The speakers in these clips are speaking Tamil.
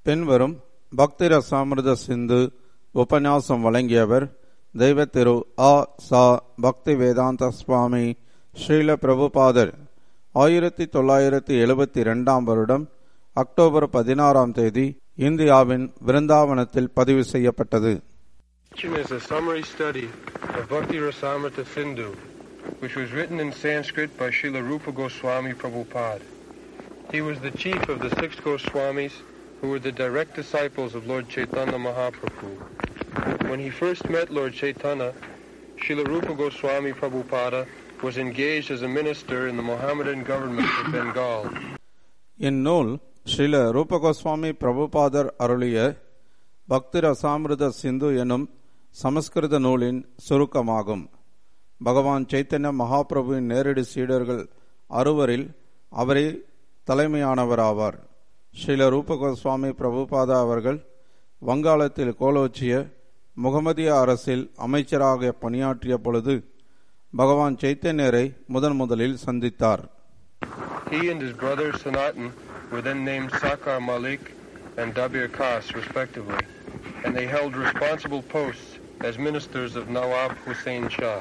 பின்வரும் பக்தி ரசாமிர்த சிந்து உபன்யாசம் வழங்கியவர் தெய்வ திரு ஆ சா பக்தி வேதாந்த சுவாமி ஸ்ரீல பிரபுபாதர் ஆயிரத்தி தொள்ளாயிரத்தி எழுபத்தி இரண்டாம் வருடம் அக்டோபர் பதினாறாம் தேதி இந்தியாவின் விருந்தாவனத்தில் பதிவு செய்யப்பட்டது Question is a summary study of Bhakti Rasamrita Sindhu, which was written in Sanskrit by Srila Rupa Goswami Prabhupada. He was the chief of the six Goswamis who were the direct disciples of Lord Chaitanya Mahaprabhu. When he first met Lord Chaitanya, Srila Rupa Goswami Prabhupada was engaged as a minister in the Mohammedan government of Bengal. இந்நூல் ஸ்ரீல ரூபகோஸ்வாமி பிரபுபாதர் அருளிய பக்தி ரசாமிருத சிந்து எனும் சமஸ்கிருத நூலின் சுருக்கமாகும் பகவான் சைத்தன்ய மகாபிரபுவின் நேரடி சீடர்கள் அறுவரில் அவரே தலைமையானவராவார் ஸ்ரீல ரூபகோஸ்வாமி பிரபுபாதா அவர்கள் வங்காளத்தில் கோலோச்சிய முகமதிய அரசில் அமைச்சராக பணியாற்றிய பொழுது பகவான் சைத்தன்யரை முதன் முதலில் சந்தித்தார் He and his brother Sanatan were then named Sakar Malik and Dabir Khas, respectively, and they held responsible posts as ministers of Nawab Hussein Shah.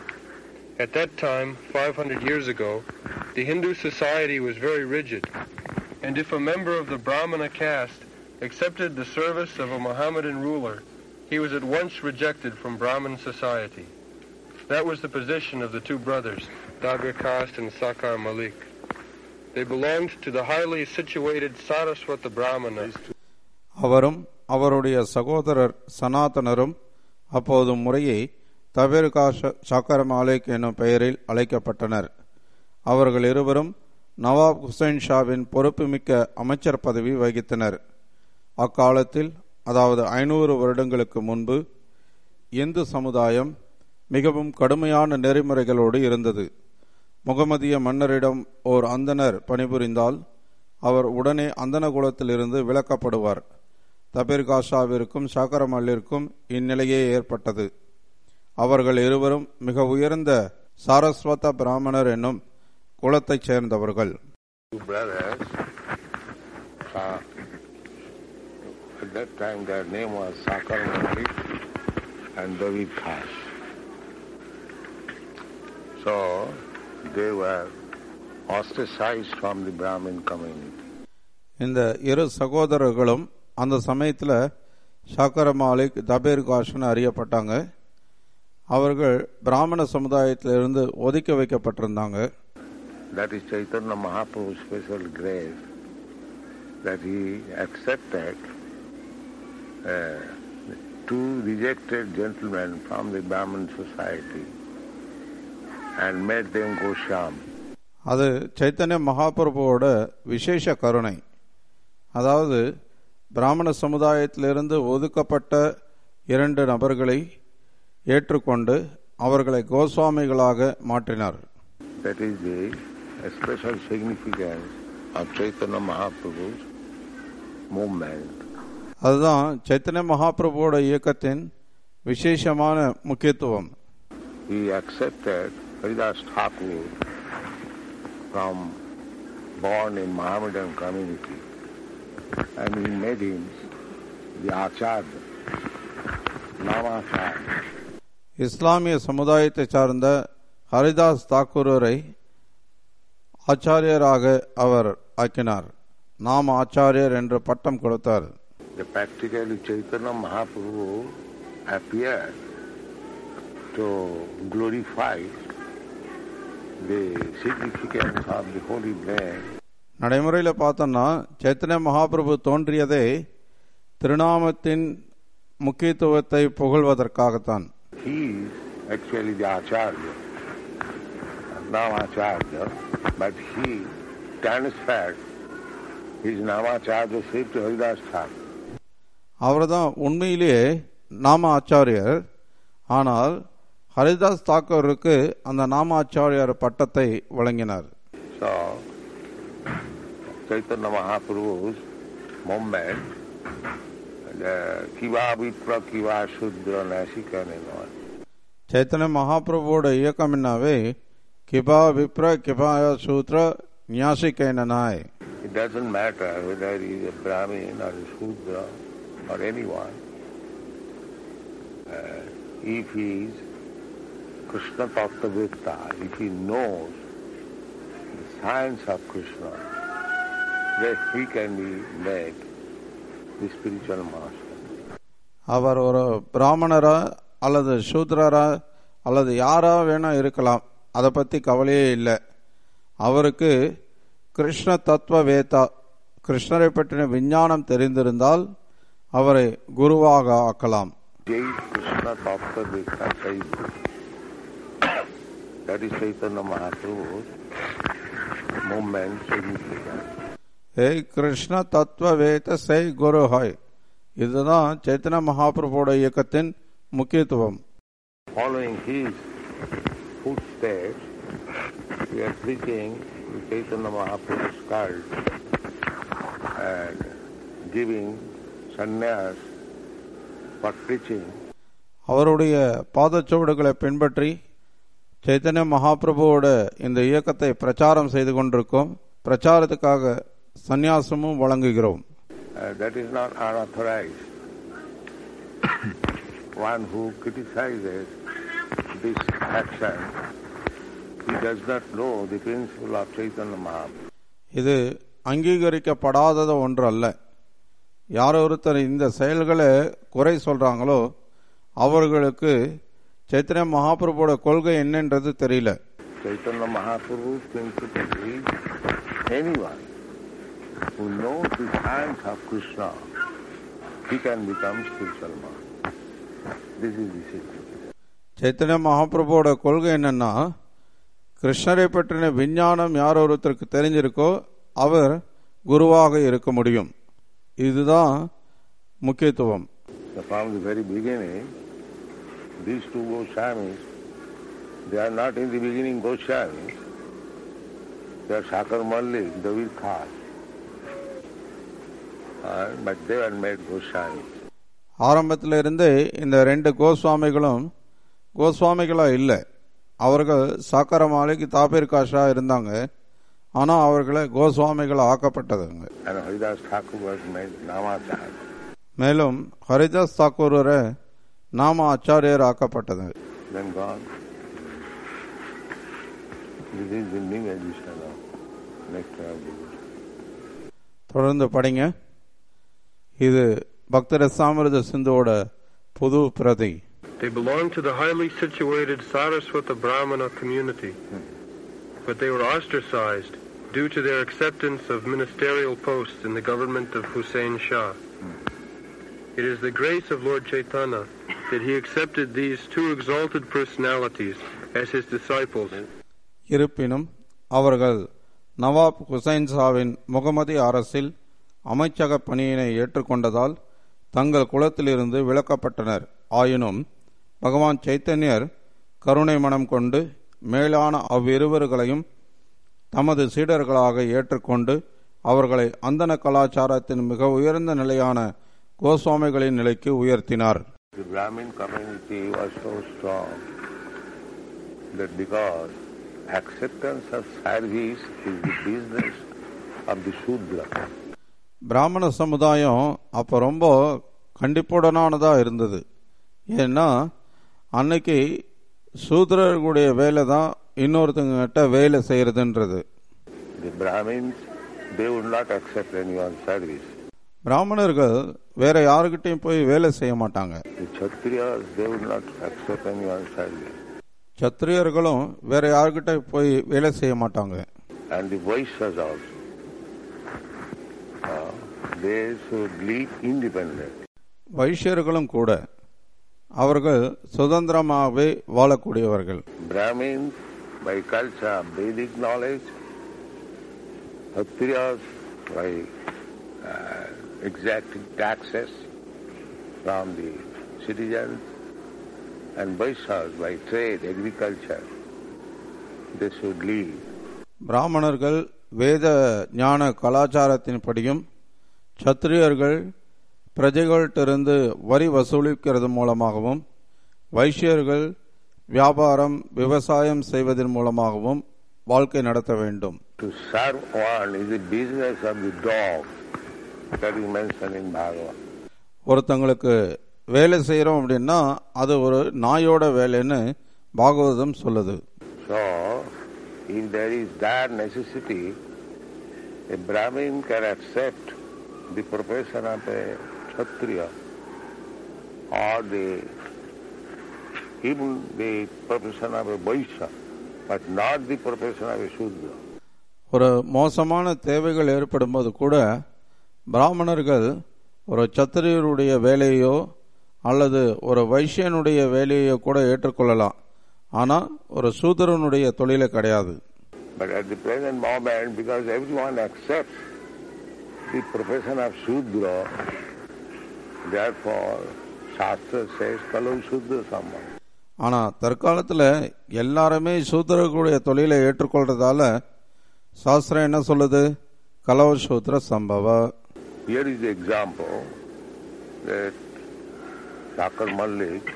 At that time, 500 years ago, the Hindu society was very rigid, and if a member of the Brahmana caste accepted the service of a Mohammedan ruler, he was at once rejected from Brahmin society. That was the position of the two brothers, Dabir Khas and Sakar Malik. They belonged to the highly situated Saraswata Brahmana. அவரும் அவருடைய சகோதரர் சனாதனரும் அப்போது முறையே தபேர்காஷ சக்கர மாலிக் என்னும் பெயரில் அழைக்கப்பட்டனர் அவர்கள் இருவரும் நவாப் ஹுசைன் ஷாவின் பொறுப்புமிக்க அமைச்சர் பதவி வகித்தனர் அக்காலத்தில் அதாவது ஐநூறு வருடங்களுக்கு முன்பு இந்து சமுதாயம் மிகவும் கடுமையான நெறிமுறைகளோடு இருந்தது முகமதிய மன்னரிடம் ஓர் அந்தனர் பணிபுரிந்தால் அவர் உடனே அந்தன குலத்திலிருந்து விலக்கப்படுவார் தபீர்காஷாவிற்கும் சாக்கரமல்லிற்கும் இந்நிலையே ஏற்பட்டது அவர்கள் இருவரும் மிக உயர்ந்த சாரஸ்வத பிராமணர் என்னும் குலத்தைச் சேர்ந்தவர்கள் two brothers. Uh, at that time their name was Sakar Malik and David Khas. So they were ostracized from the Brahmin community. இந்த இரு சகோதரர்களும் அந்த சமயத்தில் ஷாக்கர மாலிக் தபேர் காஷ்னு அறியப்பட்டாங்க அவர்கள் பிராமண சமுதாயத்திலிருந்து ஒதுக்கி வைக்கப்பட்டிருந்தாங்க That is Chaitanya Mahaprabhu's special grace that he accepted uh, two rejected gentlemen from the Brahmin society and made them Gosham. அது சைத்தன்ய மகாபிரபுவோட விசேஷ கருணை அதாவது பிராமண சமுதாயத்திலிருந்து ஒதுக்கப்பட்ட இரண்டு நபர்களை ஏற்றுக்கொண்டு அவர்களை கோஸ்வாமிகளாக மாற்றினார் That is the special significance of Chaitanya Mahaprabhu's movement. அதுதான் சைத்தன்ய மகாபிரபுவோட இயக்கத்தின் விசேஷமான முக்கியத்துவம் He accepted Haridas Thakur from born in Mohammedan community and he made him the Acharya, Namacharya. இஸ்லாமிய சமுதாயத்தை சார்ந்த ஹரிதாஸ் தாக்கூரரை ஆச்சாரியராக அவர் ஆக்கினார் நாம ஆச்சாரியர் என்று பட்டம் கொடுத்தார் The practically Chaitanya Mahaprabhu appeared to glorify the significance of the holy name நடைமுறையில் பார்த்தோம்னா சைத்தன்ய மகாபிரபு தோன்றியதே திருநாமத்தின் முக்கியத்துவத்தை புகழ்வதற்காகத்தான் He is actually the Acharya, Namacharya, but he transferred his Namacharya to Haridas Thakur. அவர்தான் உண்மையிலேயே நாம ஆச்சாரியர் ஆனால் ஹரிதாஸ் தாக்கூருக்கு அந்த நாம ஆச்சாரியார் பட்டத்தை வழங்கினார் So, Chaitanya Mahaprabhu's movement, the Kiva Vipra Kiva Sudra Nasikan and all. Chaitanya மகாபிரபுவோட இயக்கம் என்னவே கிபா விப்ர கிபாய சூத்ர ஞாசிக்கைனாய் It doesn't matter whether he is a Brahmin or a Shudra or anyone. Uh, if he is Krishna Tattvavitta, if he knows the science of Krishna, then he can be made the spiritual master. அவர் ஒரு பிராமணரா அல்லது சூத்ரரா அல்லது யாரா வேணா இருக்கலாம் அதை பற்றி கவலையே இல்லை அவருக்கு கிருஷ்ண தத்துவ வேதா கிருஷ்ணரை பற்றின விஞ்ஞானம் தெரிந்திருந்தால் அவரை குருவாக ஆக்கலாம் Jai Krishna Tattvavitta Saivu. That is Chaitanya Mahaprabhu's movement significance. ஏய் கிருஷ்ண தத்துவ வேத செய் குரு ஹாய் இதுதான் சைத்தன்ய மகாபிரபுவோட இயக்கத்தின் முக்கியத்துவம் Following his footsteps, we are preaching the Chaitanya Mahaprabhu's cult and giving sannyas for preaching. அவருடைய பாதச்சுவடுகளை பின்பற்றி சைத்தன்ய மகாபிரபுவோட இந்த இயக்கத்தை பிரச்சாரம் செய்து கொண்டிருக்கோம் பிரச்சாரத்துக்காக சந்நியாசமும் வழங்குகிறோம் Uh, that is not unauthorized. One who criticizes this action, he does not know the principle of Chaitanya Mahaprabhu. இது அங்கீகரிக்கப்படாதது ஒன்று அல்ல யார் ஒருத்தர் இந்த செயல்களை குறை சொல்றாங்களோ அவர்களுக்கு சைத்தன்ய மகாபிரபுவோட கொள்கை என்னன்றது தெரியல Chaitanya Mahaprabhu's principle is anyone who knows the science of Krishna, he can become spiritual master. This is the secret. Chaitanya மகாபிரபுவோட கொள்கை என்னன்னா கிருஷ்ணரை பற்றின விஞ்ஞானம் யார் ஒருத்தருக்கு தெரிஞ்சிருக்கோ அவர் குருவாக இருக்க முடியும் இதுதான் முக்கியத்துவம் So from the very beginning, these two Goswamis, they are not in the beginning Goswamis. They are Sakar Mallik, David Khas. Uh, but they are made Goswamis. ஆரம்பத்தில் இருந்தே இந்த ரெண்டு கோஸ்வாமிகளும் கோஸ்வாமிகளா இல்லை அவர்கள் சாக்கர மாலிக் தாபீர் காஷா இருந்தாங்க ஆனா அவர்களை கோஸ்வாமிகள் ஆக்கப்பட்டதுங்க And Haridas Thakur was made Namacharya. மேலும் ஹரிதாஸ் தாக்கூரை நாம ஆச்சாரியர் ஆக்கப்பட்டது Then gone. This is the new edition of Nectar of Devotion. தொடர்ந்து படிங்க இது பக்த ரசாமிரத சிந்துவோட புது பிரதி They belonged to the highly situated Saraswata Brahmana community, but they were ostracized due to their acceptance of ministerial posts in the government of Hussein Shah. It is the grace of Lord Chaitanya that he accepted these two exalted personalities as his disciples இருப்பினும் அவர்கள் நவாப் ஹுசைன் ஷாவின் முகமதி அரசில் அமைச்சக பணியினை ஏற்றுக்கொண்டதால் தங்கள் குலத்திலிருந்து விலக்கப்பட்டனர் ஆயினும் பகவான் சைத்தன்யர் கருணை மனம் கொண்டு மேலான அவ்விருவர்களையும் தமது சீடர்களாக ஏற்றுக்கொண்டு அவர்களை அந்தன கலாச்சாரத்தின் மிக உயர்ந்த நிலையான கோஸ்வாமிகளின் நிலைக்கு உயர்த்தினார் The Brahmin community was so strong that because acceptance of service is the business of the Shudra, பிராமண சமுதாயம் அப்போ ரொம்ப கண்டிப்புடனானதா இருந்தது ஏன்னா அன்னைக்கு சூத்திரர்களுடைய வேலை தான் இன்னொருத்தங்கிட்ட வேலை செய்யறதுன்றது the Brahmins, they would not accept anyone's service. பிராமணர்கள் வேற யாருக்கிட்டையும் போய் வேலை செய்ய மாட்டாங்க The Kshatriyas, they would not accept anyone's service. சத்திரியர்களும் வேற யாருக்கிட்ட போய் வேலை செய்ய மாட்டாங்க And the Vaishyas also. Uh, they should live independent. வைஷ்யர்களும் கூட அவர்கள் சுதந்திரமாகவே வாழக்கூடியவர்கள் Brahmins, by culture, Vedic knowledge, Kshatriyas, by uh, exacting taxes from the citizens, and Vaishyas, by trade, agriculture, they should live. பிராமணர்கள் வேத ஞான கலாச்சாரத்தின்படியும் சத்திரியர்கள் பிரஜைகள்கிட்டிருந்து வரி வசூலிக்கிறது மூலமாகவும் வைஷ்யர்கள் வியாபாரம் விவசாயம் செய்வதன் மூலமாகவும் வாழ்க்கை நடத்த வேண்டும் To serve one is the business of the dog that is mentioned in Bhagavad. ஒருத்தங்களுக்கு வேலை செய்கிறோம் அப்படின்னா அது ஒரு நாயோட வேலைன்னு பாகவதம் சொல்லுது So, if there is dire necessity, a Brahmin can accept the profession of a Kshatriya or the even the profession of a Vaishya, but not the profession of a Shudra. ஒரு மோசமான தேவைகள் ஏற்படும்போது கூட பிராமணர்கள் ஒரு சத்திரியருடைய வேலையோ அல்லது ஒரு வைசியனுடைய வேலையோ கூட ஏற்றுக்கொள்ளலாம் ஆனால் ஒரு சூதரனுடைய தொழிலை கிடையாது But at the present moment, because everyone accepts the profession of Shudra, therefore Shastra says, Kalau Shudra Samman. ஆனால் தற்காலத்தில் எல்லாருமே சூத்திரர்களுடைய தொழிலை ஏற்றுக்கொள்றதால சாஸ்திரம் என்ன சொல்லுது கலவ சூத்திர சம்பவ Here is the example that Shakar Malik,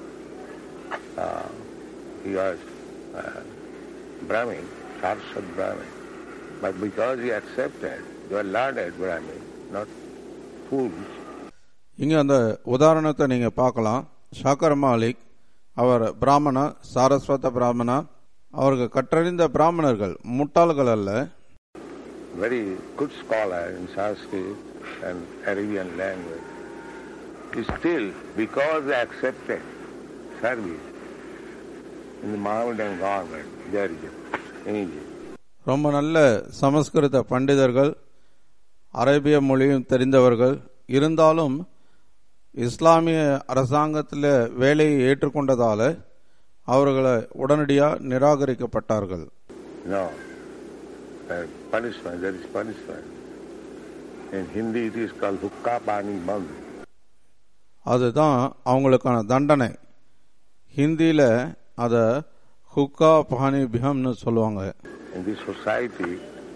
uh, he was uh, Brahmin, Sarsad Brahmin. But because he accepted, they were learned Brahmin, not fools. இங்கே அந்த உதாரணத்தை நீங்கள் பார்க்கலாம் ஷாக்கர் மாலிக் அவர் பிராமண சாரஸ்வத பிராமணா அவர்கள் கற்றறிந்த பிராமணர்கள் முட்டாள்கள் அல்ல very good scholar in Sanskrit and Arabian language. Still, because they accepted service in the Mohammedan government, there is in Egypt. ரொம்ப நல்ல சமஸ்கிருத பண்டிதர்கள் அரேபிய மொழியும் தெரிந்தவர்கள் இருந்தாலும் இஸ்லாமிய அரசாங்கத்தில் வேலையை ஏற்றுக்கொண்டதால அவர்களை உடனடியாக நிராகரிக்கப்பட்டார்கள் No. Uh, punishment, there is punishment. In Hindi it is called hukka pani band. அதுதான் அவங்களுக்கான தண்டனை ஹிந்தியில் அதை ஹுக்கா பானி பிஹம்னு சொல்லுவாங்க In this society,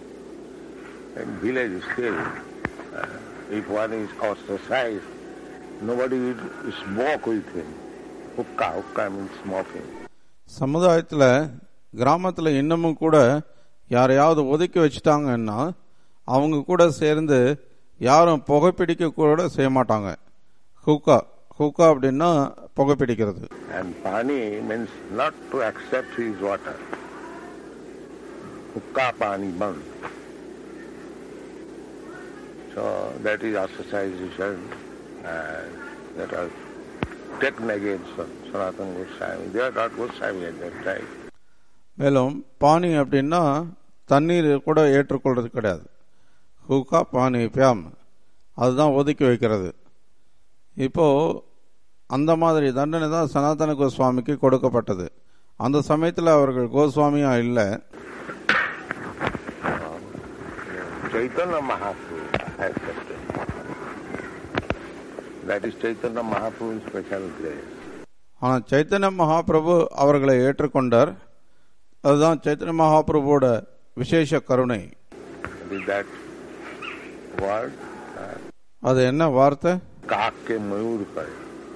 in village still, uh, if one is ostracized, nobody will smoke with him. Hukka, hukka means smoking. சமுதாயத்தில் கிராமத்தில் இன்னமும் கூட யாரையாவது ஒதுக்கி வச்சுட்டாங்கன்னா அவங்க கூட சேர்ந்து யாரும் புகைப்பிடிக்க கூட செய்ய மாட்டாங்க ஹுக்கா ஹுக்கா அப்படின்னா புகைப்பிடிக்கிறது And pani means not to accept his water. Hukka pani band. So that is ostracization and that was taken against Sanatana Goswami. They are not Goswami at that time. மேலும் பானி அப்படின்னா தண்ணீர் கூட ஏற்றுக்கொள்றது கிடையாது ஹுக்கா பானி பியாம் அதுதான் ஒதுக்கி வைக்கிறது இப்போ அந்த மாதிரி தண்டனை தான் சனாதன கோஸ்வாமிக்கு கொடுக்கப்பட்டது அந்த சமயத்தில் அவர்கள் கோஸ்வாமியா இல்லை Chaitanya Mahaprabhu accepted. That is Chaitanya Mahaprabhu's special grace. ஆனால் சைத்தன்ய மகாபிரபு அவர்களை ஏற்றுக்கொண்டார் அதுதான் சைத்தன்ய மகாபிரபுவோட விசேஷ கருணை It is that word, uh, அது என்ன வார்த்தை काक के मयूर पर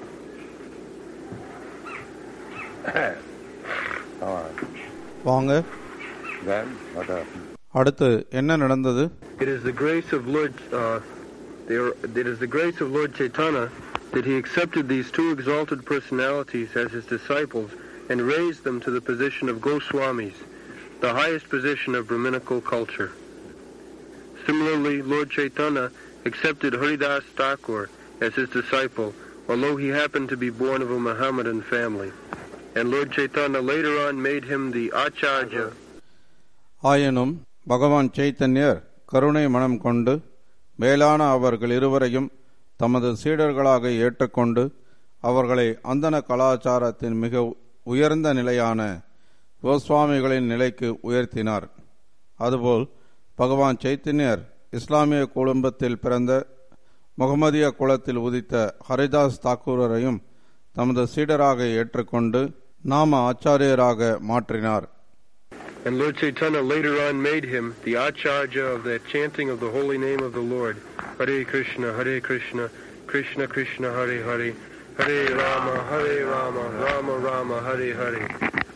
हाँ, வாங்க then what happened? அடுத்து என்ன நடந்தது It is the grace of Lord. Uh, there, it is the grace of Lord Chaitanya that he accepted these two exalted personalities as his disciples and raised them to the position of Goswamis, the highest position of Brahminical culture. Similarly, Lord Chaitanya accepted Haridas Thakur as his disciple, although he happened to be born of a Mohammedan family. And Lord Chaitanya later on made him the Acharya ஆயினும் பகவான் சைத்தன்யர் கருணை மனம் கொண்டு மேலான அவர்கள் இருவரையும் தமது சீடர்களாக ஏற்றுக்கொண்டு அவர்களை அந்தன கலாச்சாரத்தின் மிக உயர்ந்த நிலையான கோஸ்வாமிகளின் நிலைக்கு உயர்த்தினார் அதுபோல் பகவான் சைத்தன்யர் இஸ்லாமிய குடும்பத்தில் பிறந்த முகமதிய குலத்தில் உதித்த ஹரிதாஸ் தாக்கூரரையும் தமது சீடராக ஏற்றுக்கொண்டு நாம ஆச்சாரியராக மாற்றினார் And Lord Chaitanya later on made him the Acharya of the chanting of the holy name of the Lord. Hare Krishna, Hare Krishna, Krishna Krishna, Hare Hare, Hare Rama, Hare Rama, Rama Rama, Hare Hare.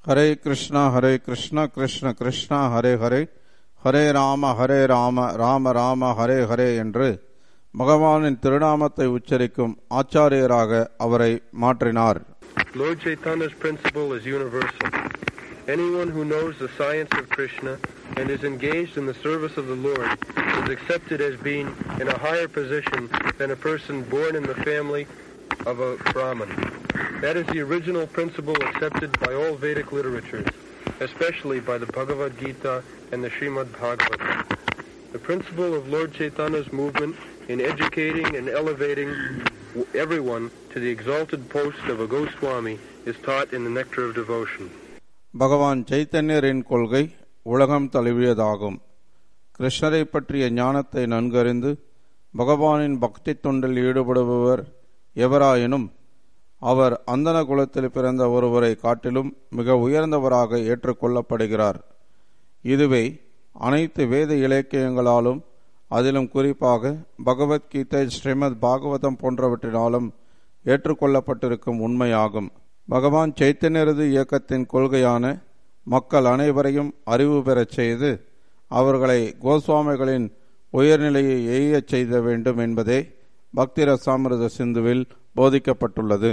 Hare Krishna Hare Krishna Krishna Krishna Hare Hare Hare Rama Hare Rama Rama Rama Hare Hare என்று பகவானின் திருநாமத்தை உச்சரிக்கும் ஆச்சாரியராக அவரை மாற்றினார் Lord Chaitanya's principle is universal. Anyone who knows the science of Krishna and is engaged in the service of the Lord is accepted as being in a higher position than a person born in the family of a Brahmin. That is the original principle accepted by all Vedic literatures, especially by the Bhagavad Gita and the Srimad Bhagavatam. The principle of Lord Chaitanya's movement in educating and elevating everyone to the exalted post of a Goswami is taught in the Nectar of Devotion. பகவான் சைத்தன்யரின் கொள்கை உலகம் தழுவியதாகும் கிருஷ்ணரை பற்றிய ஞானத்தை நன்கறிந்து பகவானின் பக்தி தொண்டில் ஈடுபடுபவர் எவராயினும் அவர் அந்தன குலத்தில் பிறந்த ஒருவரை காட்டிலும் மிக உயர்ந்தவராக ஏற்றுக்கொள்ளப்படுகிறார் இதுவே அனைத்து வேத இலக்கியங்களாலும் அதிலும் குறிப்பாக பகவத்கீதை ஸ்ரீமத் பாகவதம் போன்றவற்றினாலும் ஏற்றுக்கொள்ளப்பட்டிருக்கும் உண்மையாகும் பகவான் சைத்தன்யரது இயக்கத்தின் கொள்கையான மக்கள் அனைவரையும் அறிவு பெறச் செய்து அவர்களை கோஸ்வாமிகளின் உயர்நிலையை எய்யச் செய்த வேண்டும் என்பதே பக்தி ரசாமிரத சிந்துவில் போதிக்கப்பட்டுள்ளது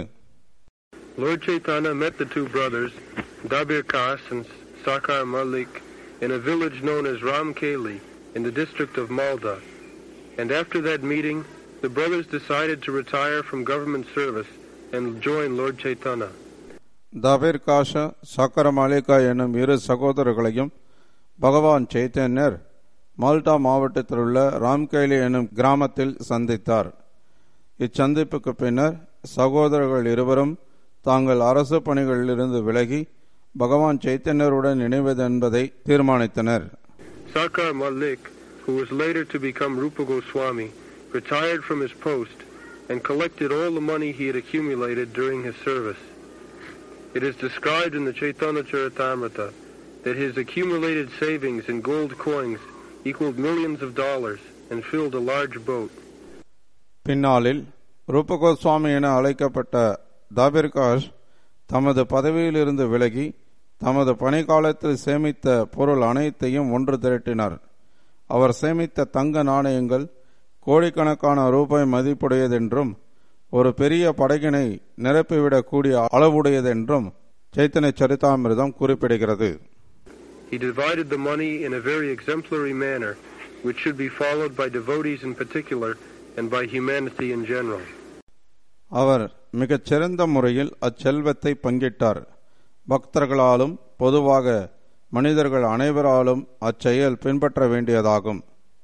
Lord Chaitanya met the two brothers, Dabir Kas and Sakar Malik, in a village known as Ramkeli in the district of Malda. And after that meeting, the brothers decided to retire from government service and join Lord Chaitanya. தபீர் காஷ சக்கர மாலிகா எனும் இரு சகோதரர்களையும் பகவான் சைத்தன்யர் மால்டா மாவட்டத்தில் உள்ள ராம்கைலி எனும் கிராமத்தில் சந்தித்தார் இச்சந்திப்புக்கு பின்னர் சகோதரர்கள் இருவரும் தாங்கள் அரசு பணிகளிலிருந்து விலகி பகவான் சைத்தன்யருடன் இணைவதென்பதை தீர்மானித்தனர் Sakar Malik, who was later to become Rupa Goswami, retired from his post and collected all the money he had accumulated during his service. It is described in the Chaitanya Charitamrita that his accumulated savings in gold coins equaled millions of dollars and filled a large boat. பின்னாளில் ரூபகோஸ்வாமி என அழைக்கப்பட்ட தாபிர்காஷ் தமது பதவியிலிருந்து விலகி தமது பணிக்காலத்தில் சேமித்த பொருள் அனைத்தையும் ஒன்று திரட்டினார் அவர் சேமித்த தங்க நாணயங்கள் கோடிக்கணக்கான ரூபாய் மதிப்புடையதென்றும் ஒரு பெரிய படகினை நிரப்பிவிடக்கூடிய அளவுடையதென்றும் சைத்தன்ய சரிதாமிர்தம் குறிப்பிடுகிறது He divided the money in a very exemplary manner, which should be followed by devotees in particular and by humanity in general. அவர் மிகச் சிறந்த முறையில் அச்செல்வத்தை பங்கிட்டார் பக்தர்களாலும் பொதுவாக மனிதர்கள் அனைவராலும் அச்செயல் பின்பற்ற வேண்டியதாகும்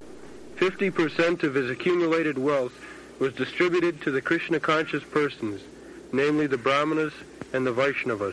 50% of his accumulated wealth was distributed to the Krishna conscious persons, namely the Brahmanas and the Vaishnavas.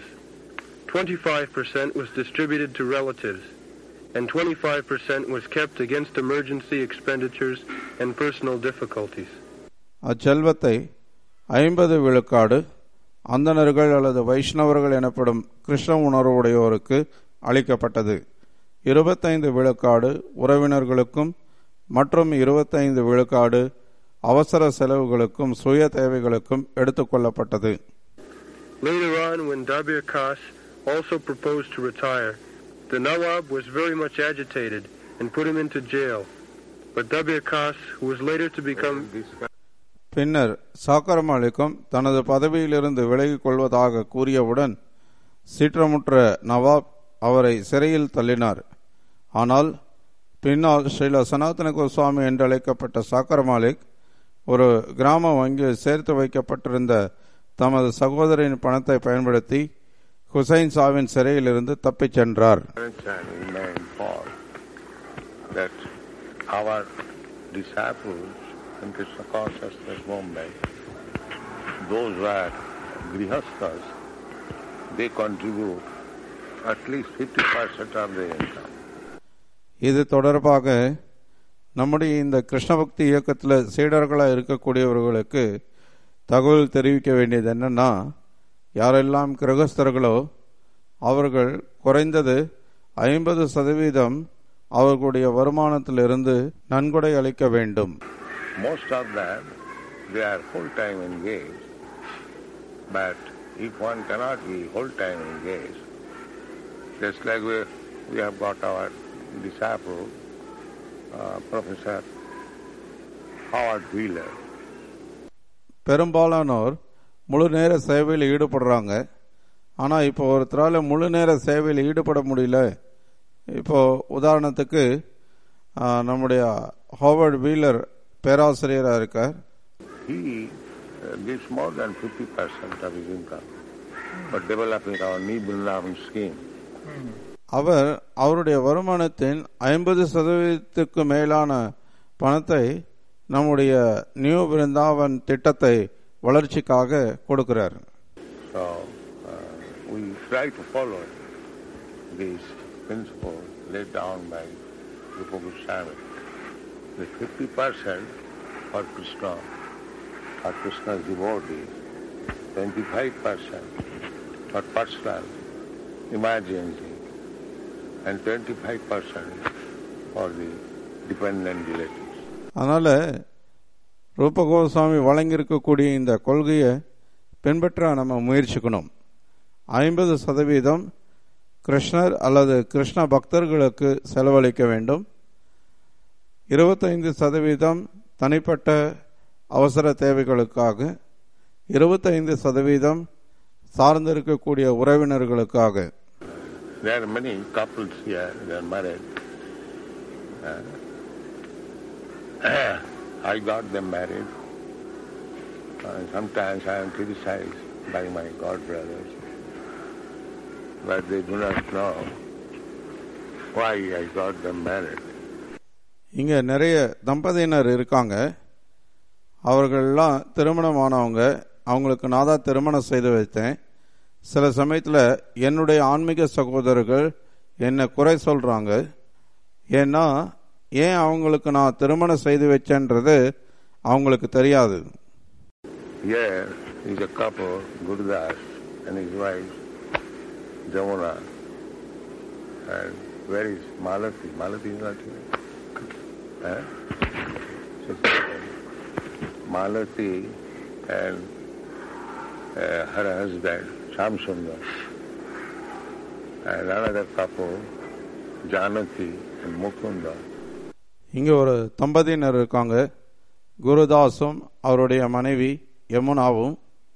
25% was distributed to relatives, and 25% was kept against emergency expenditures and personal difficulties. அச்செல்வத்தை ஐம்பது விழுக்காடு அந்தணர்கள் அல்லது வைஷ்ணவர்கள் எனப்படும் கிருஷ்ண உணர்வுடையோருக்கு அளிக்கப்பட்டது இருபத்தைந்து விழுக்காடு உறவினர்களுக்கும் மற்றும் இருபத்தைந்து விழுக்காடு அவசர செலவுகளுக்கும் சுய தேவைகளுக்கும் எடுத்துக்கொள்ளப்பட்டது Later on, when Dabir Kas also proposed to retire, the Nawab was very much agitated and put him into jail. But Dabir Kas, who was later to become பின்னர் சாக்கர மாலிகம் தனது பதவியிலிருந்து விலகிக் கொள்வதாக கூறியவுடன் சீற்றமுற்ற நவாப் அவரை சிறையில் தள்ளினார் ஆனால் பின்னால் ஸ்ரீல சனாதன கோஸ்வாமி என்று அழைக்கப்பட்ட சாக்கர மாலிக் ஒரு கிராம வங்கியில் சேர்த்து வைக்கப்பட்டிருந்த தமது சகோதரின் பணத்தை பயன்படுத்தி ஹுசைன் சாவின் சிறையிலிருந்து தப்பிச் சென்றார் Understanding may inform that our disciples in Krishna consciousness movement, those who are grihastas, they contribute at least 50% of their income. இது தொடர்பாக நம்முடைய இந்த கிருஷ்ண பக்தி இயக்கத்தில் சீடர்களாக இருக்கக்கூடியவர்களுக்கு தகவல் தெரிவிக்க வேண்டியது என்னன்னா யாரெல்லாம் கிரகஸ்தர்களோ அவர்கள் குறைந்தது ஐம்பது சதவீதம் அவர்களுடைய வருமானத்திலிருந்து நன்கொடை அளிக்க வேண்டும் Most of them, they are full-time engaged, but if one cannot be full-time engaged, Just like we, we have got our disciple, uh, Professor Howard Wheeler. பெரும்பாலானோர் முழு நேர சேவையில் ஈடுபடுறாங்க ஆனால் இப்போ ஒருத்தரால் முழு நேர சேவையில் ஈடுபட முடியல இப்போ உதாரணத்துக்கு ஆ, நம்முடைய ஹாவர்ட் வீலர் பேராசிரியராக இருக்கார் He uh, gives more than 50% of his income for developing our New Vrindavan scheme. அவர் அவருடைய வருமானத்தின் ஐம்பது சதவீதத்துக்கு மேலான பணத்தை நம்முடைய நியூ பிருந்தாவன் திட்டத்தை வளர்ச்சிக்காக கொடுக்கிறார் So uh, we try to follow these principles laid down by Rupa Goswami. The 50% for Krishna, for Krishna's devotees, 25% for personal emergency, and 25% for the dependent relatives. அதனால ரூப கோஸ்வாமி வழங்கியிருக்கக்கூடிய இந்த கொள்கையை பின்பற்ற நம்ம முயற்சிக்கணும் ஐம்பது சதவீதம் கிருஷ்ணர் அல்லது கிருஷ்ண பக்தர்களுக்கு செலவழிக்க வேண்டும் இருபத்தைந்து சதவீதம் தனிப்பட்ட அவசர தேவைகளுக்காக இருபத்தைந்து சதவீதம் சார்ந்திருக்கக்கூடிய உறவினர்களுக்காக There are many couples here, they are married. Uh, I got them married. Uh, sometimes I am criticized by my god brothers, but they do not know why I got them married. இங்க நிறைய தம்பதியினர் இருக்காங்க அவர்கள்லாம் திருமணமானவங்க அவங்களுக்கு நான் தான் திருமணம் செய்து வைத்தேன் சில சமயத்தில் என்னுடைய ஆன்மீக சகோதரர்கள் என்னை குறை சொல்றாங்க ஏன்னா ஏன் அவங்களுக்கு நான் திருமணம் செய்து வச்சேன்றது அவங்களுக்கு தெரியாது Here is a couple, Gurudas and his wife, Jamuna. And where is Malati? Malati is not here. Huh? Malati and uh, her husband, Shamsundar. And another couple, Janaki and Mukunda. இங்க ஒரு தம்பதியினர் இருக்காங்க குருதாஸும் அவருடைய மனைவி யமுனாவும்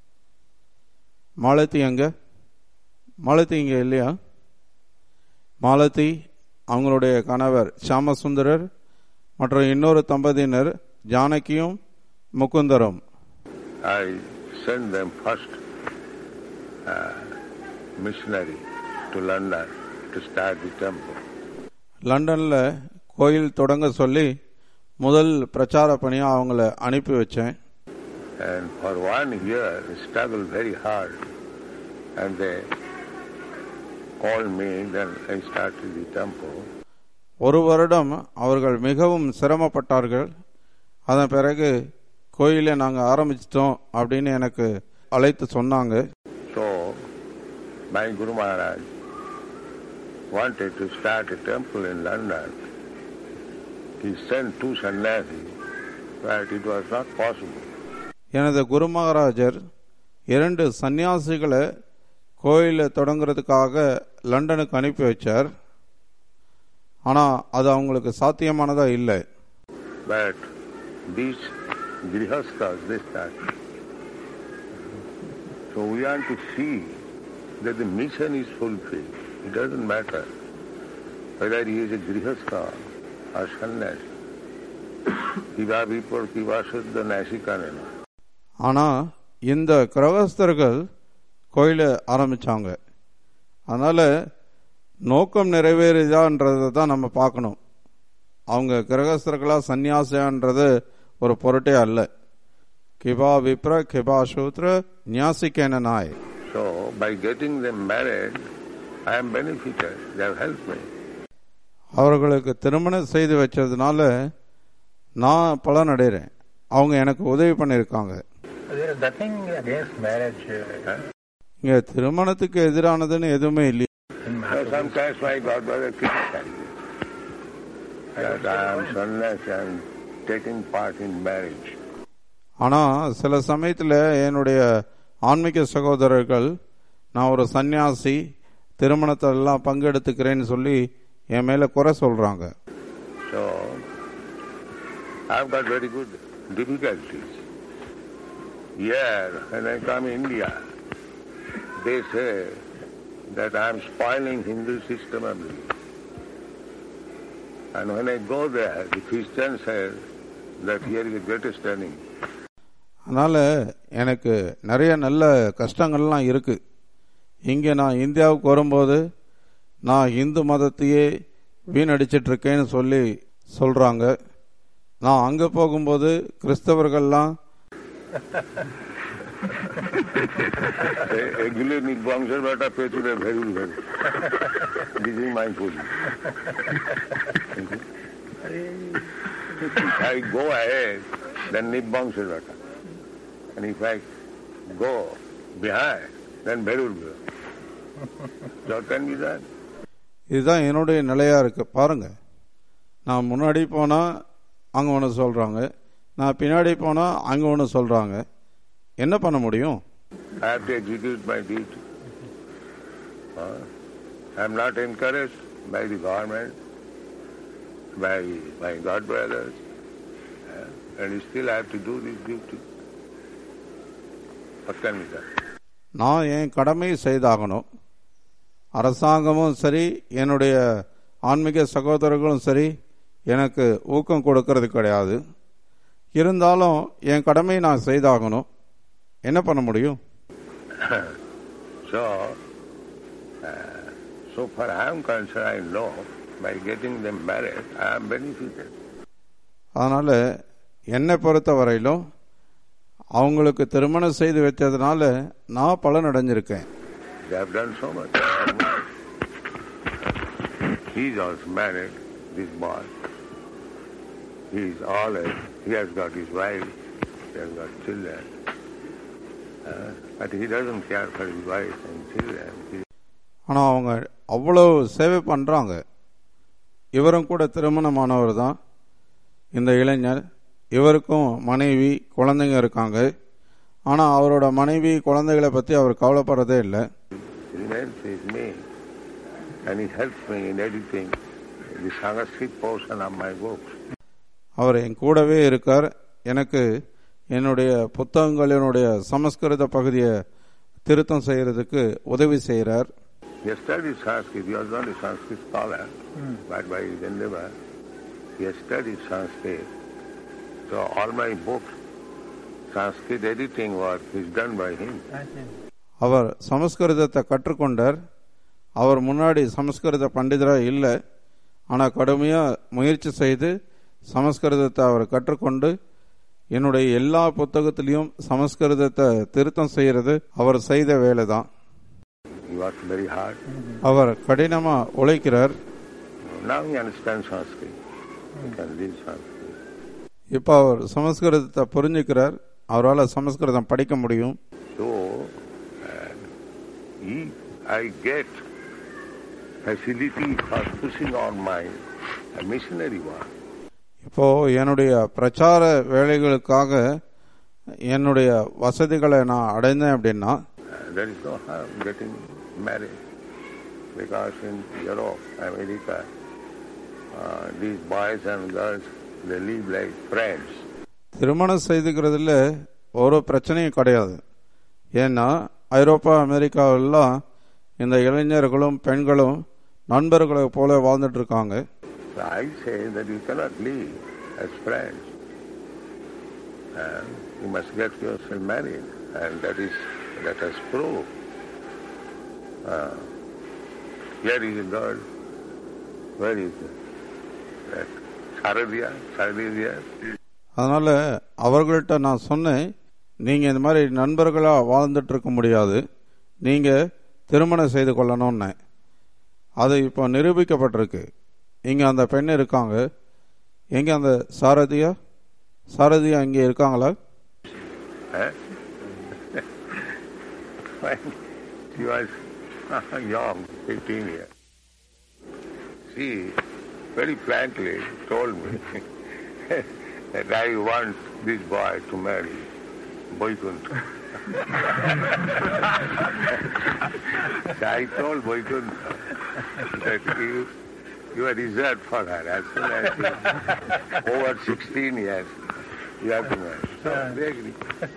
மாலதி எங்க மாலதி இங்க இல்லையா மாலதி அவங்களுடைய கணவர் ஷாமசுந்தரர் மற்றும் இன்னொரு தம்பதியினர் ஜானகியும் முகுந்தரும் I sent them first uh, missionary to London to start the temple. லண்டன்ல கோயில் தொடங்க சொல்லி முதல் பிரச்சார பணியா அவங்கள அனுப்பி வச்சேன் And for one year, they struggled very hard. And they called me, then I started the temple. ஒரு வருடம் அவர்கள் மிகவும் சிரமப்பட்டார்கள் அதன் பிறகு கோயிலை நாங்கள் ஆரம்பிச்சிட்டோம் அப்படின்னு எனக்கு அழைத்து சொன்னாங்க So, my Guru Maharaj wanted to start a temple in London. He sent two sannyasis, but it was not possible. எனது குரு மகாராஜர் இரண்டு சன்னியாசிகளை கோயிலை தொடங்குறதுக்காக லண்டனுக்கு அனுப்பி வச்சார் ஆனால் அது அவங்களுக்கு சாத்தியமானதா இல்லை But these grihastas, they start. So we want to see that the mission is fulfilled. It doesn't matter whether he is a grihastha or sannyasi. Kiva vipur kiva suddha nasikanena. ஆனால் இந்த கிரகஸ்தர்கள் கோயிலை ஆரம்பிச்சாங்க அதனால நோக்கம் நிறைவேறுதான்றதை தான் நம்ம பார்க்கணும் அவங்க கிரகஸ்தர்களா சந்நியாசியான்றது ஒரு பொருட்டே அல்ல கிபா விப்ர கிபா சூத்ர ஞாசிக்கேன நாய் So by getting them married, I am benefited. They have helped me. அவர்களுக்கு திருமணம் செய்து வச்சதுனால நான் பலன் அடைகிறேன் அவங்க எனக்கு உதவி பண்ணியிருக்காங்க There is nothing against marriage uh, இங்க திருமணத்துக்கு எதிரானதுன்னு எதுவுமே இல்லை in So Mahaprabhu. sometimes my godbrother criticizes that I am sannyasi, I am taking part in marriage. ஆனால் சில சமயத்தில் என்னுடைய ஆன்மீக சகோதரர்கள் நான் ஒரு சந்நியாசி திருமணத்திலெல்லாம் பங்கெடுத்துக்கிறேன்னு சொல்லி என் மேலே குறை சொல்கிறாங்க So, I've got very good difficulties. Here, when I come India, they say that I'm spoiling Hindu systematically. And when I go there, the Christians say that here is the greatest enemy. அதனால் எனக்கு நிறைய நல்ல கஷ்டங்கள்லாம் இருக்குது இங்கே நான் இந்தியாவுக்கு வரும்போது நான் இந்து மதத்தையே வீணடிச்சிட்ருக்கேன்னு சொல்லி சொல்கிறாங்க நான் அங்கே போகும்போது கிறிஸ்தவர்கள்லாம் এগুলো নির্বংশের বেটা পেছনে ভেরুল ভেরু দিস ইজ মাই পুজি If I go ahead, then নির্বংশের বেটা. And if I go behind, then ভেরুল ভেরু. So can be that. இதுதான் என்னுடைய நிலையாக இருக்குது பாருங்கள் நான் முன்னாடி போனால் அங்கே ஒன்று சொல்கிறாங்க நான் பின்னாடி போனால் அங்கே ஒன்று சொல்கிறாங்க என்ன பண்ண முடியும் I have to execute my duty. Uh, I am not encouraged by the government, by my God brothers, uh, and still I have to do this duty. What can be done? நான் என் கடமையை செய்தாகணும் அரசாங்கமும் சரி என்னுடைய ஆன்மீக சகோதரர்களும் சரி எனக்கு ஊக்கம் கொடுக்கறது கிடையாது இருந்தாலும் என் கடமையை நான் செய்தாகணும் என்ன பண்ண முடியும் So, uh, so far I am concerned, I know by getting them married, I am benefited. அதனால் என்னை பொறுத்த வரையிலும் அவங்களுக்கு திருமணம் செய்து வைத்ததுனால நான் பலன் அடைஞ்சிருக்கேன் They have done so much. He is also married, this boy. He is always, he has got his wife, he has got children. Uh, but he doesn't care for his wife and children. He, ஆனால் அவங்க அவ்வளோ சேவை பண்ணுறாங்க இவரும் கூட திருமணமானவர் தான் இந்த இளைஞர் இவருக்கும் மனைவி குழந்தைங்க இருக்காங்க ஆனால் அவரோட மனைவி குழந்தைகளை பற்றி அவர் கவலைப்படுறதே இல்லை remains with me and he helps me in editing the Sanskrit portion of my books. அவர் என் கூடவே இருக்கார் எனக்கு என்னுடைய புத்தகங்களினுடைய சமஸ்கிருத பகுதியை திருத்தம் செய்கிறதுக்கு உதவி செய்கிறார் He has studied Sanskrit. He was not a Sanskrit scholar, but by his endeavor, he has studied Sanskrit. So all my books, Sanskrit editing work is done by him. அவர் சமஸ்கிருதத்தை கற்றுக்கொண்டார் அவர் முன்னாடி சமஸ்கிருத பண்டிதராக இல்லை ஆனால் கடுமையாக முயற்சி செய்து சமஸ்கிருதத்தை அவர் கற்றுக்கொண்டு என்னுடைய எல்லா புத்தகத்திலையும் சமஸ்கிருதத்தை திருத்தம் செய்கிறது அவர் செய்த வேலை தான் He worked very hard. அவர் கடினமாக உழைக்கிறார் Now he understands Sanskrit. He can read Sanskrit. இப்போ அவர் சமஸ்கிருதத்தை புரிஞ்சுக்கிறார் அவரால் சமஸ்கிருதம் படிக்க முடியும் So, uh, if I get facility for pushing on my uh, missionary work, இப்போ என்னுடைய பிரச்சார வேலைகளுக்காக என்னுடைய வசதிகளை நான் அடைந்தேன் அப்படின்னா Uh, there is no harm getting married because in Europe, America, uh, these boys and girls, they live like friends. திருமணம் செய்துக்கிறதுல ஒரு பிரச்சனையும் கிடையாது ஏன்னா ஐரோப்பா அமெரிக்காவெல்லாம் இந்த இளைஞர்களும் பெண்களும் நண்பர்களை போல வாழ்ந்துட்டு இருக்காங்க So I say that you cannot live as friends. Uh, you must get yourself married, and that is let us prove. Uh, here is a girl. Where is it? That Saradiya, Saradiya. அதனால அவர்கள்ட்ட நான் சொன்னேன் நீங்க இந்த மாதிரி நண்பர்களா வாழ்ந்துட்டு இருக்க முடியாது நீங்க திருமணம் செய்து கொள்ளணும்னு அது இப்போ நிரூபிக்கப்பட்டிருக்கு இங்க அந்த பெண் இருக்காங்க எங்க அந்த சாரதியா சாரதியா இங்க இருக்காங்களா Eh? she was young, 15 years. She very frankly told me that I want this boy to marry. Vaikuntha. so I told Vaikuntha that you, you are reserved for her. As soon as you over 16 years, you have to marry. So they agree.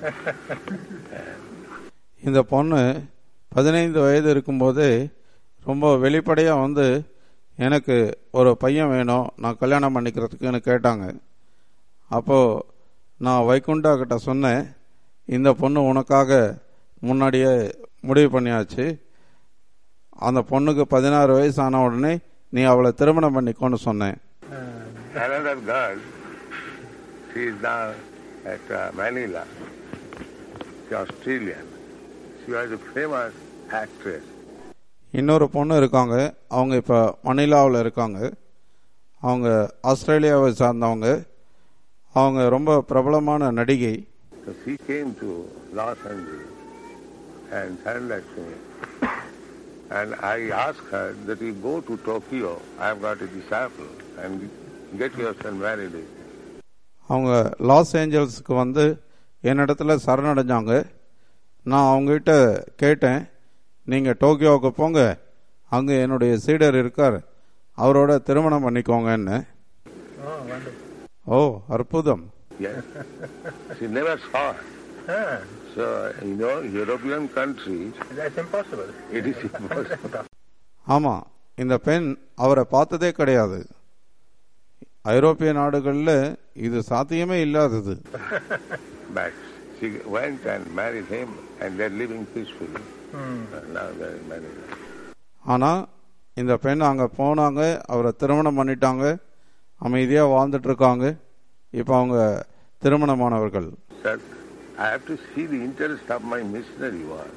இந்த பொண்ணு பதினைந்து வயது இருக்கும்போதே ரொம்ப வெளிப்படையாக வந்து எனக்கு ஒரு பையன் வேணும் நான் கல்யாணம் பண்ணிக்கிறதுக்குன்னு கேட்டாங்க அப்போது நான் வைகுண்டா கிட்ட சொன்னேன் இந்த பொண்ணு உனக்காக முன்னாடியே முடிவு பண்ணியாச்சு அந்த பொண்ணுக்கு பதினாறு வயசு ஆன உடனே நீ அவளை திருமணம் பண்ணிக்கோன்னு சொன்னேன் Another girl, she is now at uh, Manila. She Australian. She was a famous actress. இன்னொரு பொண்ணு இருக்காங்க அவங்க இப்போ மணிலாவில் இருக்காங்க அவங்க ஆஸ்திரேலியாவை சார்ந்தவங்க அவங்க ரொம்ப பிரபலமான நடிகை So she came to Los Angeles and surrendered to me. And I asked her that you go to Tokyo, I have got a disciple, and get yourself married. அவங்க லாஸ் ஏஞ்சல்ஸுக்கு வந்து என்னிடத்துல சரணடைஞ்சாங்க நான் அவங்ககிட்ட கேட்டேன் நீங்கள் டோக்கியோவுக்கு போங்க அங்கே என்னுடைய சீடர் இருக்கார் அவரோட திருமணம் பண்ணிக்கோங்கன்னு Oh, wonderful. ஓ அற்புதம் Yes. she never saw her. Ah, So, you know, European countries, that's impossible. it is impossible. ஆமாம் இந்த பெண் அவரை பார்த்ததே கிடையாது ஐரோப்பிய நாடுகளில் இது சாத்தியமே இல்லாதது But she went and married him, and they're living peacefully. Hmm. And now they're married. ஆனால் இந்த பெண் அங்கே போனாங்க அவரை திருமணம் பண்ணிட்டாங்க அமைதியாக வாழ்ந்துட்டு இருக்காங்க இப்போ அவங்க திருமணமானவர்கள் Sir, I have to see the interest of my missionary work.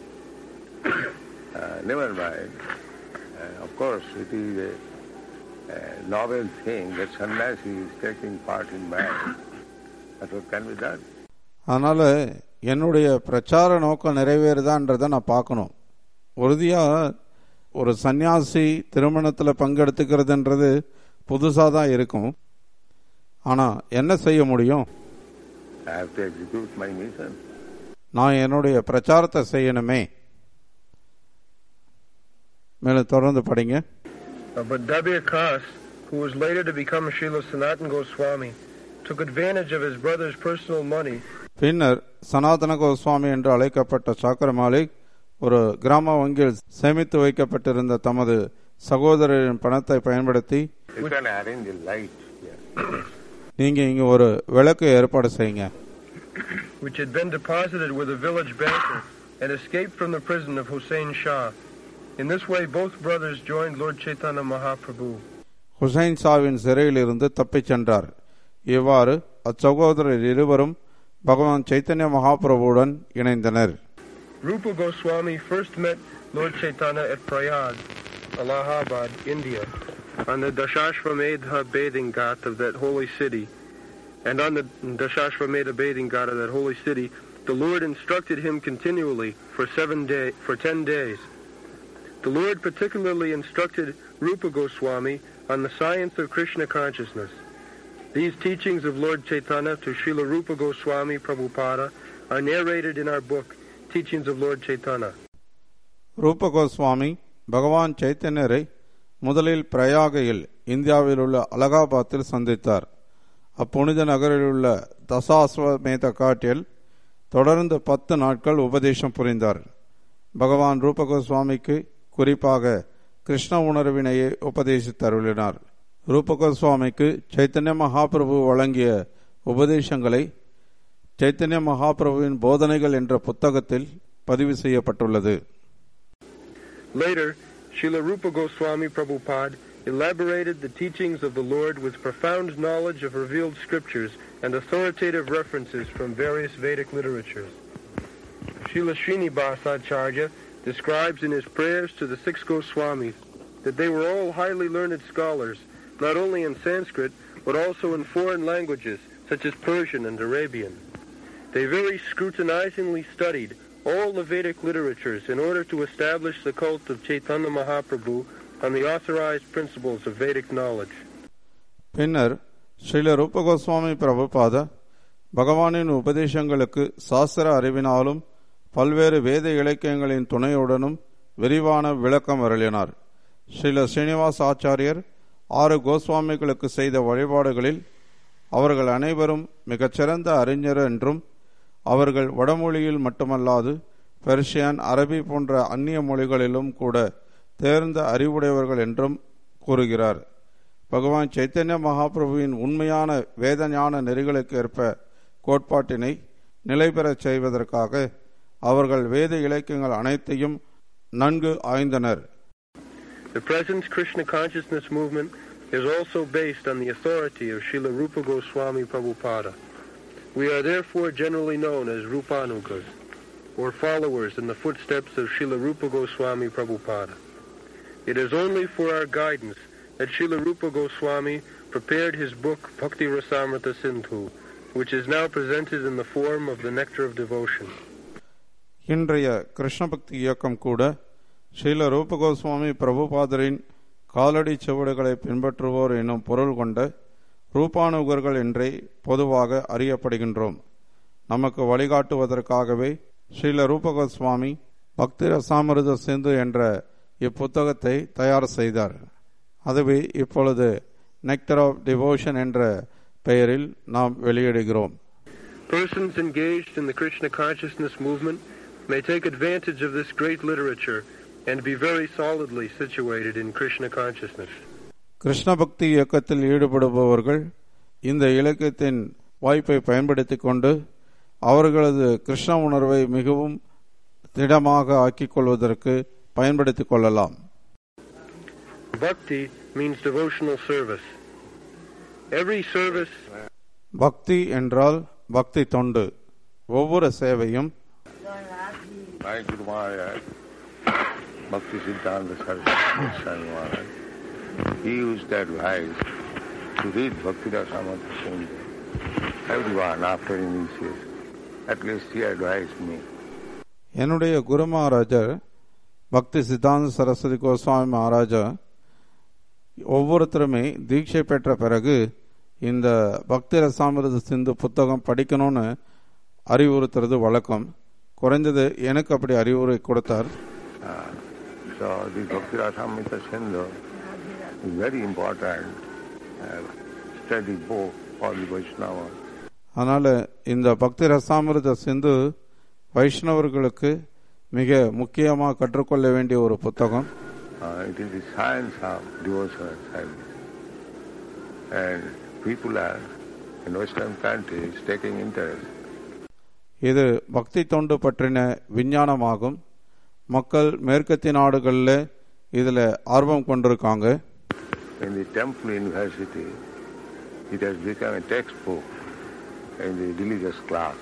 Uh, never mind. Uh, of course, it is a, a novel thing that sannyasi is taking part in marriage. But what can be done? அதனால் என்னுடைய பிரச்சார நோக்கம் நிறைவேறுதான்றதை நான் பார்க்கணும் உறுதியாக ஒரு சந்நியாசி திருமணத்தில் பங்கெடுத்துக்கிறதுன்றது புதுசாக தான் இருக்கும் ஆனால் என்ன செய்ய முடியும் I have to execute my mission. நான் என்னுடைய பிரச்சாரத்தை செய்யணுமே மேலும் தொடர்ந்து படிங்க Uh, but Dabir Kas, who was later to become Srila Sanatan Goswami, took advantage of his brother's personal money பின்னர் சனாதன கோஸ்வாமி என்று அழைக்கப்பட்ட சாக்கர மாலிக் ஒரு கிராம வங்கியில் சேமித்து வைக்கப்பட்டிருந்த தமது சகோதரரின் பணத்தை பயன்படுத்தி You can arrange a light here. நீங்க இங்க ஒரு விளக்கு ஏற்பாடு செய்யுங்க which had been deposited with a village banker and escaped from the prison of Hussein Shah. In this way, both brothers joined Lord Chaitanya Mahaprabhu. Hussain ஷாவின் சிறையிலிருந்து தப்பிச் சென்றார் இவ்வாறு அச்சகோதரர் இருவரும் பகவான் சைத்தன்ய மகாபிரபுவுடன் இணைந்தனர் Rupa Goswami first met Lord Chaitanya at Prayag, Allahabad, India, on the Dashashvamedha bathing ghat of that holy city. And on the Dashashvamedha bathing ghat of that holy city, the Lord instructed him continually for seven day, for ten days. The Lord particularly instructed Rupa Goswami on the science of Krishna consciousness. These teachings of Lord Chaitanya to Srila Rupa Goswami Prabhupada are narrated in our book, Teachings of Lord Chaitanya. ரூப கோஸ்வாமி பகவான் சைத்தன்யரை முதலில் பிரயாகையில் இந்தியாவில் உள்ள அலகாபாத்தில் சந்தித்தார் அப்புனித நகரில் உள்ள தசாஸ்வமேத காட்டில் தொடர்ந்து பத்து நாட்கள் உபதேசம் புரிந்தார் பகவான் ரூப கோஸ்வாமிக்கு குறிப்பாக கிருஷ்ண உணர்வினையை உபதேசித்தருளினார் ரூப கோஸ்வாமிக்கு சைத்தன்ய மகாபிரபு வழங்கிய உபதேசங்களை சைத்தன்ய மகாபிரபுவின் போதனைகள் என்ற புத்தகத்தில் பதிவு செய்யப்பட்டுள்ளது Later, Srila Rupa Goswami Prabhupada elaborated the teachings of the Lord with profound knowledge of revealed scriptures and authoritative references from various Vedic literatures. Srila Srinivasa Acharya describes in his prayers to the six Goswamis that they were all highly learned scholars, not only in Sanskrit, but also in foreign languages such as Persian and Arabian. They very scrutinizingly studied all the Vedic literatures in order to establish the cult of Chaitanya Mahaprabhu on the authorized principles of Vedic knowledge. பின்னர் ஸ்ரீல ரூப கோஸ்வாமி பிரபுபாத பகவானின் உபதேசங்களுக்கு சாஸ்திர அறிவினாலும் பல்வேறு வேத இலக்கியங்களின் துணையுடனும் விரிவான விளக்கம் அருளினார் ஸ்ரீல ஸ்ரீனிவாஸ் ஆச்சாரியர் ஆறு கோஸ்வாமிகளுக்கு செய்த வழிபாடுகளில் அவர்கள் அனைவரும் மிகச்சிறந்த அறிஞர் என்றும் அவர்கள் வடமொழியில் மட்டுமல்லாது பெர்ஷியன் அரபி போன்ற அந்நிய மொழிகளிலும் கூட தேர்ந்த அறிவுடையவர்கள் என்றும் கூறுகிறார் பகவான் சைத்தன்ய மகாபிரபுவின் உண்மையான வேத ஞான நெறிகளுக்கு ஏற்ப கோட்பாட்டினை நிலை பெறச் செய்வதற்காக அவர்கள் வேத இலக்கியங்கள் அனைத்தையும் நன்கு ஆய்ந்தனர் The present Krishna consciousness movement is also based on the authority of Srila Rupa Goswami Prabhupada. We are therefore generally known as Rupanugas, or followers in the footsteps of Srila Rupa Goswami Prabhupada. It is only for our guidance that Srila Rupa Goswami prepared his book Bhakti Rasamrita Sindhu, which is now presented in the form of the Nectar of Devotion. இன்றைய கிருஷ்ண பக்தி இயக்கம் கூட ஸ்ரீல ரூபகோஸ்வாமி பிரபுபாதரின் காலடி சுவடுகளை பின்பற்றுவோர் என்னும் பொருள் கொண்ட ரூபானுகர்கள் என்றே பொதுவாக அறியப்படுகின்றோம் நமக்கு வழிகாட்டுவதற்காகவே ஸ்ரீல ரூபகோஸ்வாமி பக்தி ரசாமிருத சிந்து என்ற இப்புத்தகத்தை தயார் செய்தார் அதுவே இப்பொழுது நெக்டர் ஆஃப் டிவோஷன் என்ற பெயரில் நாம் வெளியிடுகிறோம் Persons engaged in the Krishna consciousness movement may take advantage of this great literature and be very solidly situated in Krishna consciousness. Krishna பக்தி இயக்கத்தில் ஈடுபடுபவர்கள் இந்த இலக்கியத்தின் வாய்ப்பை பயன்படுத்திக் கொண்டு அவர்களது கிருஷ்ண உணர்வை மிகவும் திடமாக ஆக்கிக் கொள்வதற்கு பயன்படுத்திக் கொள்ளலாம் Bhakti means devotional service. Every service பக்தி என்றால் பக்தி தொண்டு ஒவ்வொரு சேவையும் My Guru Maharaj, Bhakti Siddhanta Saraswati Swami Maharaj, he used to advise to read Bhakti Rasamrita Sindhu. Everyone after initiation. At least he advised me. என்னுடைய குரு மகாராஜர் பக்தி சித்தாந்த சரஸ்வதி கோஸ்வாமி மகாராஜா ஒவ்வொருத்தருமே தீட்சை பெற்ற பிறகு இந்த பக்தி ரசாமிரத சிந்து புத்தகம் படிக்கணும்னு அறிவுறுத்துறது வழக்கம் குறைஞ்சது எனக்கு அப்படி அறிவுரை கொடுத்தார் Uh, so the Bhakti Rasamrita Sindhu is very important uh, study book for the Vaishnava. அதனால இந்த பக்தி ரசாமிரத சிந்து வைஷ்ணவர்களுக்கு மிக முக்கியமாக கற்றுக்கொள்ள வேண்டிய ஒரு புத்தகம் Uh, it is the science of devotional service. And people are in Western countries taking interest. இது பக்தி தொண்டு பற்றின விஞ்ஞானமாகும் மக்கள் மேற்கத்திய நாடுகளில் இதில் ஆர்வம் கொண்டிருக்காங்க In the Temple University, it has become a textbook in the religious class.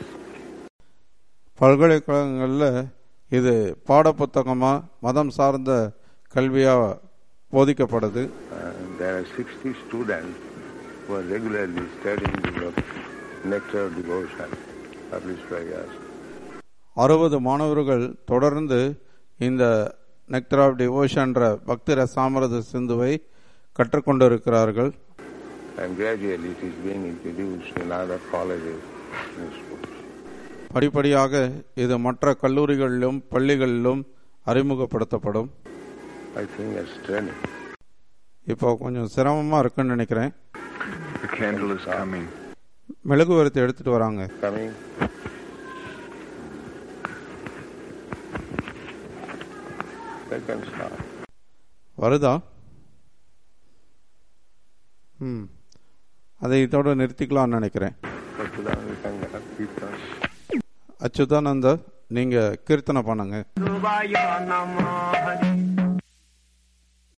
பல்கலைக்கழகங்களில் இது பாடப்புத்தகமாக மதம் சார்ந்த கல்வியாக போதிக்கப்படுது And there are 60 students who are regularly studying the book Nectar of Devotion, published by us. அறுபது மாணவர்கள் தொடர்ந்து இந்த நெக்டர் ஆஃப் டிவோஷன்ற பக்தி ரசாமிரத சிந்துவை கற்றுக்கொண்டிருக்கிறார்கள் And gradually it is being introduced in other colleges and schools. படிப்படியாக இது மற்ற கல்லூரிகளிலும் பள்ளிகளிலும் அறிமுகப்படுத்தப்படும் I think it's training. இப்போ கொஞ்சம் சிரமமாக இருக்குன்னு நினைக்கிறேன் The candle is coming. மெழுகுவர்த்தி எடுத்துட்டு வராங்க Coming. They can start. வருதா ம் அதை இதோட நிறுத்திக்கலாம்னு நினைக்கிறேன் Satchidananda Kirtan. அச்சுதானந்த நீங்க கீர்த்தனை பண்ணுங்க Subhaya Namah Hari